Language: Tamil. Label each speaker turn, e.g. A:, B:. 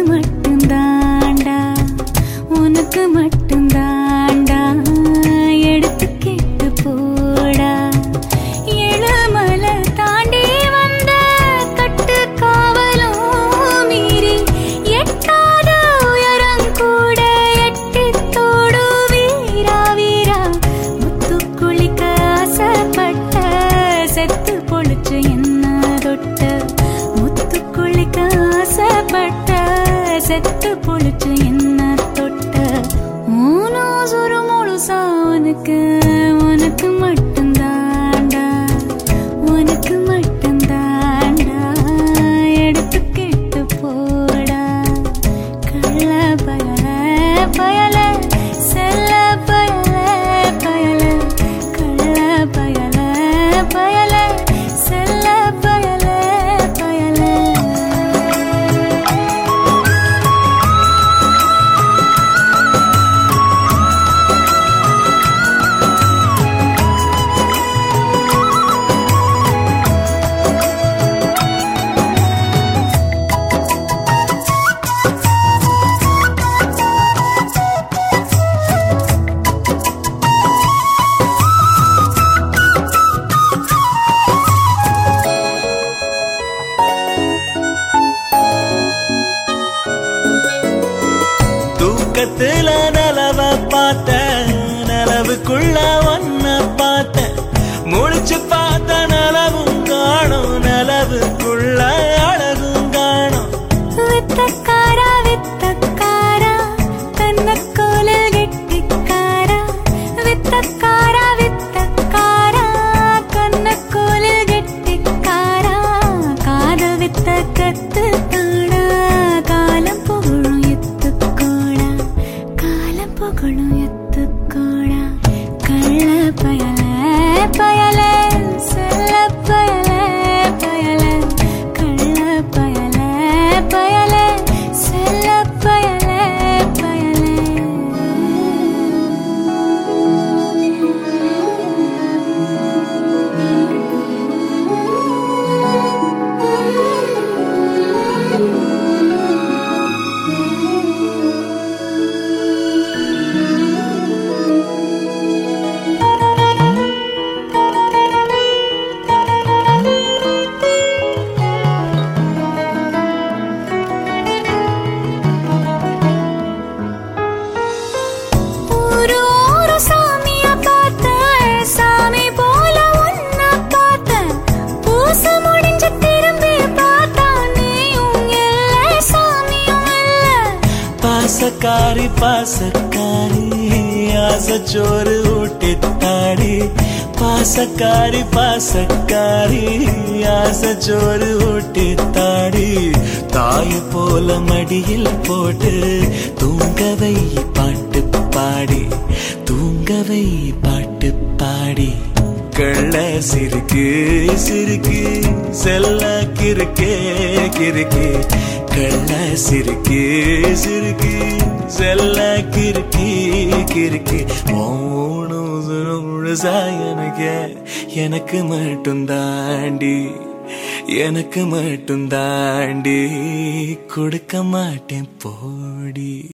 A: மட்டும் தாண்டா உனக்கு மட்டும் தாண்டா எடுத்து கேட்டு போடா எழுமலை தாண்டி வந்த கட்டு காவலும் மீறி எட்டாத உயரம் கூட எட்டித்தோடு வீரா வீரா முத்து குளிக்க ஆசைப்பட்ட செத்து பொழிச்சு என்ன தொட்ட முத்து குளிக்க ஆசைப்பட்ட செத்து பொழிச்சு என்ன தொட்ட ஊனோ சுரு முழுசா உனக்கு உனக்கு மட்டும் தாண்டா உனக்கு மட்டும் தாண்டா எடுத்து கேட்டு போடா கள்ள பயல பயல செல்ல பயல பயல கள்ள பயல பயல செல்ல பயல பயல
B: தூக்கத்துல நிலவ பார்த்த நிலவுக்குள்ள ஒன்ன பார்த்த முழிச்சு பார்த்த நிலவும் காணும் நிலவுக்குள்ள அழகும் காணும்
A: வித்தக்காரா வித்தக்காரா கண்ணக்கோலில் கெட்டிக்காரா வித்தக்காரா வித்தக்காரா கண்ணக்கோலில் கெட்டிக்காரா காதல் வித்த கத்து தாடா காலம் புகழும் எத்துக்கோடா காலம் புகழும் எத்துக்கோடா கள்ள பயல பயல செல்ல பயல பயல கள்ள பயல பயல செல்ல பயல ஒரு ஒரு சாமிய பார்த்தேன் சாமி போல உன்ன பார்த்தேன் பூச முடிஞ்சு திரும்பி பார்த்தா நீயும் இல்லை சாமியும் இல்லை
B: பாசக்காரி பாசக்காரி ஆசச்சோறு ஊட்டித்தாடி பாசக்காரி பாசக்காரி ஆசச்சோறு ஊட்டித்தாடி தாய போல மடியில் போட்டு தூங்கவை பாட்டு பாடி தூங்கவை பாட்டு பாடி கள்ள சிரிக்கு சிரிக்கு செல்ல கிறுக்கே கிறுக்கே கள்ள சிரிக்கு சிரிக்கு செல்ல கிறுக்கி கிறுக்கி ஓணும் முழுசா எனக்கு எனக்கு மட்டும் தாண்டி எனக்கு மட்டும் தாண்டி கொடுக்க மாட்டேன் போடி